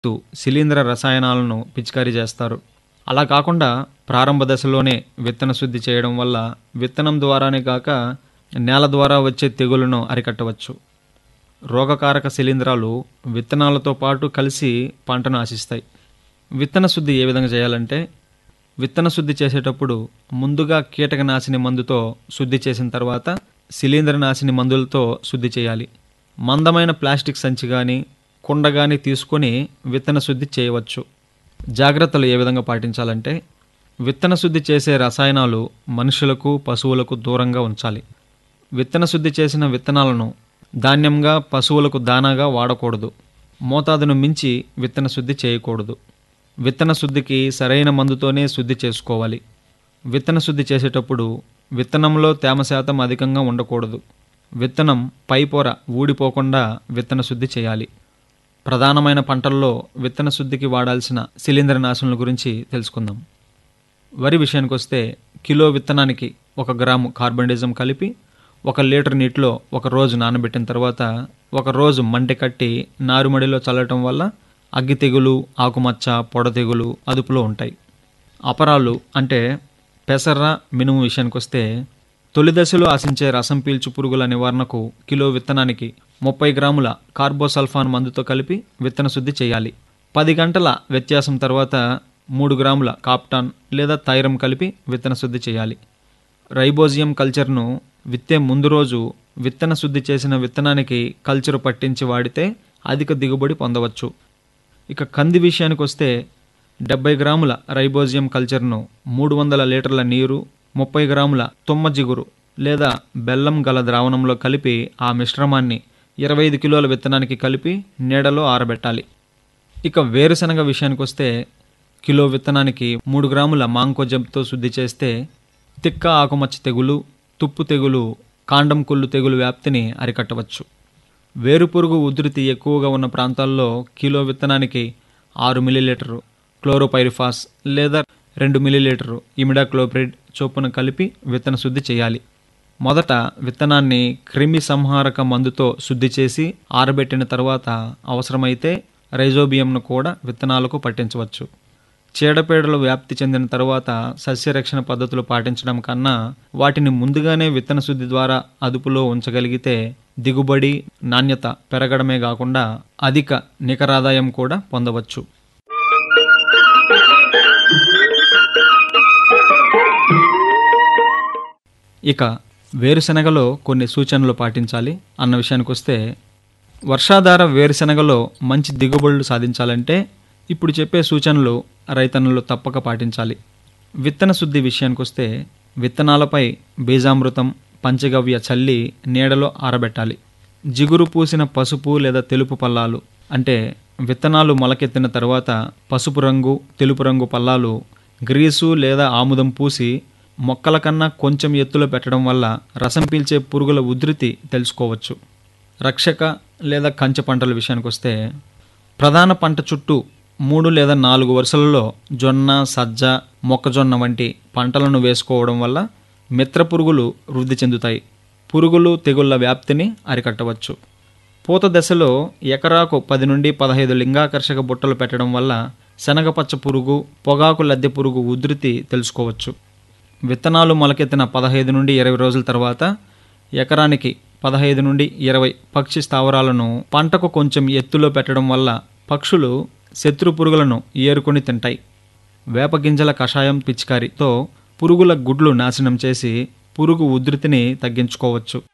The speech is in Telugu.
తు శిలీంద్ర రసాయనాలను పిచికారీ చేస్తారు అలా కాకుండా ప్రారంభ దశలోనే విత్తన శుద్ధి చేయడం వల్ల విత్తనం ద్వారానే కాక నేల ద్వారా వచ్చే తెగులను అరికట్టవచ్చు రోగకారక శిలీంధ్రాలు విత్తనాలతో పాటు కలిసి పంటను ఆశిస్తాయి విత్తన శుద్ధి ఏ విధంగా చేయాలంటే విత్తన శుద్ధి చేసేటప్పుడు ముందుగా కీటకనాశిని మందుతో శుద్ధి చేసిన తర్వాత శిలీంద్రనాశిని మందులతో శుద్ధి చేయాలి మందమైన ప్లాస్టిక్ సంచి కానీ కుండ కానీ తీసుకొని విత్తన శుద్ధి చేయవచ్చు జాగ్రత్తలు ఏ విధంగా పాటించాలంటే విత్తన శుద్ధి చేసే రసాయనాలు మనుషులకు పశువులకు దూరంగా ఉంచాలి విత్తన శుద్ధి చేసిన విత్తనాలను ధాన్యంగా పశువులకు దానాగా వాడకూడదు మోతాదును మించి విత్తన శుద్ధి చేయకూడదు విత్తన శుద్ధికి సరైన మందుతోనే శుద్ధి చేసుకోవాలి విత్తన శుద్ధి చేసేటప్పుడు విత్తనంలో తేమ శాతం అధికంగా ఉండకూడదు విత్తనం పైపొర ఊడిపోకుండా విత్తన శుద్ధి చేయాలి ప్రధానమైన పంటల్లో విత్తన శుద్ధికి వాడాల్సిన శిలీంద్రనాశనుల గురించి తెలుసుకుందాం వరి విషయానికి వస్తే కిలో విత్తనానికి ఒక గ్రాము కార్బన్డిజం కలిపి ఒక లీటర్ నీటిలో ఒక రోజు నానబెట్టిన తర్వాత ఒక రోజు మంటె కట్టి నారుమడిలో చల్లటం వల్ల అగ్గి తెగులు ఆకుమచ్చ పొడ తెగులు అదుపులో ఉంటాయి అపరాలు అంటే పెసర్ర మినుము విషయానికి వస్తే తొలి దశలో ఆశించే రసం పీల్చు పురుగుల నివారణకు కిలో విత్తనానికి ముప్పై గ్రాముల కార్బోసల్ఫాన్ మందుతో కలిపి విత్తన శుద్ధి చేయాలి పది గంటల వ్యత్యాసం తర్వాత మూడు గ్రాముల కాప్టాన్ లేదా థైరం కలిపి విత్తన శుద్ధి చేయాలి రైబోజియం కల్చర్ను విత్తే ముందు రోజు విత్తన శుద్ధి చేసిన విత్తనానికి కల్చర్ పట్టించి వాడితే అధిక దిగుబడి పొందవచ్చు ఇక కంది విషయానికి వస్తే డెబ్బై గ్రాముల రైబోజియం కల్చర్ను మూడు వందల లీటర్ల నీరు ముప్పై గ్రాముల తుమ్మ జిగురు లేదా బెల్లం గల ద్రావణంలో కలిపి ఆ మిశ్రమాన్ని ఇరవై ఐదు కిలోల విత్తనానికి కలిపి నీడలో ఆరబెట్టాలి ఇక వేరుశనగ విషయానికి వస్తే కిలో విత్తనానికి మూడు గ్రాముల మాంకోజబ్తో శుద్ధి చేస్తే తిక్క ఆకుమచ్చ తెగులు తుప్పు తెగులు కాండం కుళ్ళు తెగులు వ్యాప్తిని అరికట్టవచ్చు వేరుపురుగు ఉధృతి ఎక్కువగా ఉన్న ప్రాంతాల్లో కిలో విత్తనానికి ఆరు మిల్లీలీటరు క్లోరోపైరిఫాస్ లేదా రెండు మిల్లీలీటరు ఇమిడాక్లోప్రిడ్ చొప్పున కలిపి విత్తన శుద్ధి చేయాలి మొదట విత్తనాన్ని క్రిమి సంహారక మందుతో శుద్ధి చేసి ఆరబెట్టిన తర్వాత అవసరమైతే రైజోబియంను కూడా విత్తనాలకు పట్టించవచ్చు చీడపీడలు వ్యాప్తి చెందిన తర్వాత సస్యరక్షణ పద్ధతులు పాటించడం కన్నా వాటిని ముందుగానే విత్తన శుద్ధి ద్వారా అదుపులో ఉంచగలిగితే దిగుబడి నాణ్యత పెరగడమే కాకుండా అధిక నికరాదాయం కూడా పొందవచ్చు ఇక వేరుశనగలో కొన్ని సూచనలు పాటించాలి అన్న విషయానికి వస్తే వర్షాధార వేరుశనగలో మంచి దిగుబడులు సాధించాలంటే ఇప్పుడు చెప్పే సూచనలు రైతన్నులు తప్పక పాటించాలి విత్తన శుద్ధి విషయానికి వస్తే విత్తనాలపై బీజామృతం పంచగవ్య చల్లి నీడలో ఆరబెట్టాలి జిగురు పూసిన పసుపు లేదా తెలుపు పల్లాలు అంటే విత్తనాలు మొలకెత్తిన తర్వాత పసుపు రంగు తెలుపు రంగు పల్లాలు గ్రీసు లేదా ఆముదం పూసి మొక్కల కన్నా కొంచెం ఎత్తులో పెట్టడం వల్ల రసం పీల్చే పురుగుల ఉధృతి తెలుసుకోవచ్చు రక్షక లేదా కంచె పంటల విషయానికి వస్తే ప్రధాన పంట చుట్టూ మూడు లేదా నాలుగు వరుసలలో జొన్న సజ్జ మొక్కజొన్న వంటి పంటలను వేసుకోవడం వల్ల మిత్ర పురుగులు వృద్ధి చెందుతాయి పురుగులు తెగుళ్ల వ్యాప్తిని అరికట్టవచ్చు పూత దశలో ఎకరాకు పది నుండి పదహైదు లింగాకర్షక బుట్టలు పెట్టడం వల్ల శనగపచ్చ పురుగు పొగాకు లద్దె పురుగు ఉధృతి తెలుసుకోవచ్చు విత్తనాలు మొలకెత్తిన పదహైదు నుండి ఇరవై రోజుల తర్వాత ఎకరానికి పదహైదు నుండి ఇరవై పక్షి స్థావరాలను పంటకు కొంచెం ఎత్తులో పెట్టడం వల్ల పక్షులు శత్రు పురుగులను ఏరుకొని తింటాయి వేపగింజల కషాయం పిచికారితో పురుగుల గుడ్లు నాశనం చేసి పురుగు ఉధృతిని తగ్గించుకోవచ్చు